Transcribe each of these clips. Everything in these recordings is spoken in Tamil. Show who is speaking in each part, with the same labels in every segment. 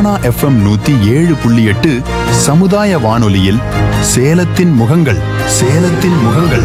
Speaker 1: சோனா எஃப்எம் நூத்தி ஏழு புள்ளி எட்டு சமுதாய வானொலியில் சேலத்தின் முகங்கள் சேலத்தின் முகங்கள்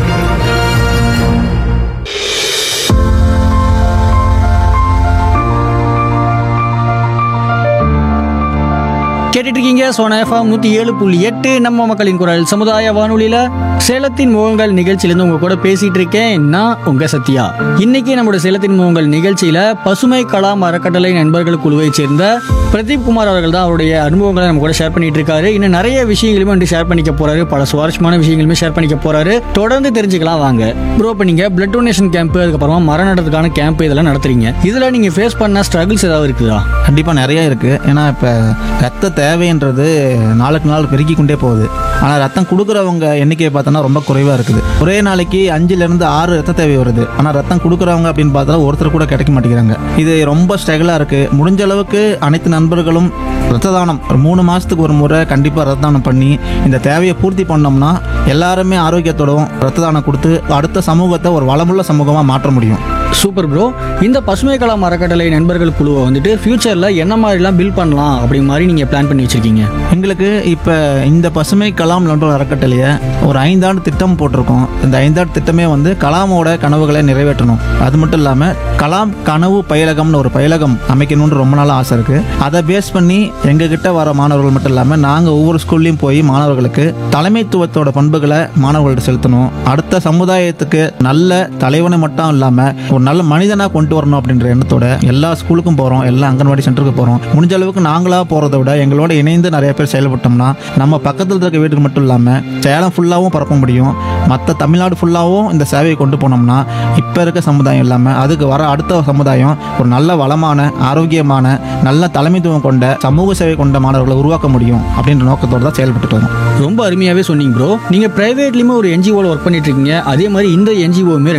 Speaker 2: கேட்டுட்டு இருக்கீங்க சோனா எஃப்எம் நூற்றி ஏழு புள்ளி எட்டு நம்ம மக்களின் குரல் சமுதாய வானொலியில் சேலத்தின் முகங்கள் நிகழ்ச்சியிலேருந்து உங்க கூட பேசிட்டு இருக்கேன் நான் உங்க சத்யா இன்னைக்கு நம்மளோட சேலத்தின் முகங்கள் நிகழ்ச்சியில பசுமை கலாம் அறக்கட்டளை நண்பர்கள் குழுவை சேர்ந்த பிரதீப் குமார் அவர்கள் தான் அவருடைய அனுபவங்களை நம்ம கூட ஷேர் பண்ணிட்டு இருக்காரு இன்னும் நிறைய விஷயங்களுமே வந்து ஷேர் பண்ணிக்க போறாரு பல சுவாரஸ்யமான விஷயங்களுமே ஷேர் பண்ணிக்க போறாரு தொடர்ந்து தெரிஞ்சுக்கலாம் வாங்க ப்ரோ இப்போ நீங்க பிளட் டொனேஷன் கேம்ப் அதுக்கப்புறமா மரம் நடத்துக்கான கேம்ப் இதெல்லாம் நடத்துறீங்க இதுல நீங்க ஃபேஸ் பண்ண ஸ்ட்ரகிள்ஸ் ஏதாவது இருக்குதா
Speaker 3: கண்டிப்பாக நிறைய இருக்குது ஏன்னா இப்போ ரத்த தேவைன்றது நாளுக்கு நாள் பெருக்கி கொண்டே போகுது ஆனால் ரத்தம் கொடுக்குறவங்க எண்ணிக்கையை பார்த்தோன்னா ரொம்ப குறைவாக இருக்குது ஒரே நாளைக்கு அஞ்சுலேருந்து ஆறு ரத்த தேவை வருது ஆனால் ரத்தம் கொடுக்குறவங்க அப்படின்னு பார்த்தா ஒருத்தர் கூட கிடைக்க மாட்டேங்கிறாங்க இது ரொம்ப ஸ்ட்ரகிளாக இருக்குது முடிஞ்ச அளவுக்கு அனைத்து நண்பர்களும் ரத்த தானம் ஒரு மூணு மாதத்துக்கு ஒரு முறை கண்டிப்பாக ரத்த தானம் பண்ணி இந்த தேவையை பூர்த்தி பண்ணோம்னா எல்லாருமே ஆரோக்கியத்தோடும் ரத்த தானம் கொடுத்து அடுத்த சமூகத்தை ஒரு வளமுள்ள சமூகமாக மாற்ற முடியும்
Speaker 2: சூப்பர் ப்ரோ இந்த பசுமை கலாம் அறக்கட்டளை நண்பர்கள் குழுவை வந்துட்டு ஃபியூச்சரில் என்ன மாதிரிலாம் பில்ட் பண்ணலாம் அப்படி மாதிரி நீங்கள் பிளான் பண்ணி வச்சிருக்கீங்க
Speaker 3: எங்களுக்கு இப்போ இந்த பசுமை கலாம் நண்பர் அறக்கட்டளையை ஒரு ஐந்தாண்டு திட்டம் போட்டிருக்கோம் இந்த ஐந்தாண்டு திட்டமே வந்து கலாமோட கனவுகளை நிறைவேற்றணும் அது மட்டும் இல்லாமல் கலாம் கனவு பயிலகம்னு ஒரு பயிலகம் அமைக்கணும்னு ரொம்ப நாள் ஆசை இருக்குது அதை பேஸ் பண்ணி எங்ககிட்ட வர மாணவர்கள் மட்டும் இல்லாமல் நாங்கள் ஒவ்வொரு ஸ்கூல்லையும் போய் மாணவர்களுக்கு தலைமைத்துவத்தோட பண்புகளை மாணவர்கள்ட்ட செலுத்தணும் அடுத்த சமுதாயத்துக்கு நல்ல தலைவனை மட்டும் இல்லாமல் ஒரு நல்ல மனிதனாக கொண்டு வரணும் அப்படின்ற எண்ணத்தோட எல்லா ஸ்கூலுக்கும் போகிறோம் எல்லா அங்கன்வாடி சென்டருக்கு போகிறோம் முடிஞ்ச அளவுக்கு நாங்களாக போகிறத விட எங்களோட இணைந்து நிறைய பேர் செயல்பட்டோம்னா நம்ம பக்கத்தில் இருக்க வீட்டுக்கு மட்டும் இல்லாமல் சேலம் ஃபுல்லாகவும் பரப்ப முடியும் மற்ற தமிழ்நாடு ஃபுல்லாகவும் இந்த சேவையை கொண்டு போனோம்னா இப்போ இருக்க சமுதாயம் இல்லாமல் அதுக்கு வர அடுத்த சமுதாயம் ஒரு நல்ல வளமான ஆரோக்கியமான நல்ல தலைமைத்துவம் கொண்ட சமூக சேவை கொண்ட மாணவர்களை உருவாக்க முடியும் அப்படின்ற நோக்கத்தோடு தான் செயல்பட்டு வரோம்
Speaker 2: ரொம்ப அருமையாகவே சொன்னீங்க ப்ரோ நீங்கள் ப்ரைவேட்லேயுமே ஒரு என்ஜிஓவில் ஒர்க் பண்ணிட்டு இருக்கீங்க அதே மாதிரி இந்த என்ஜிஓவுமே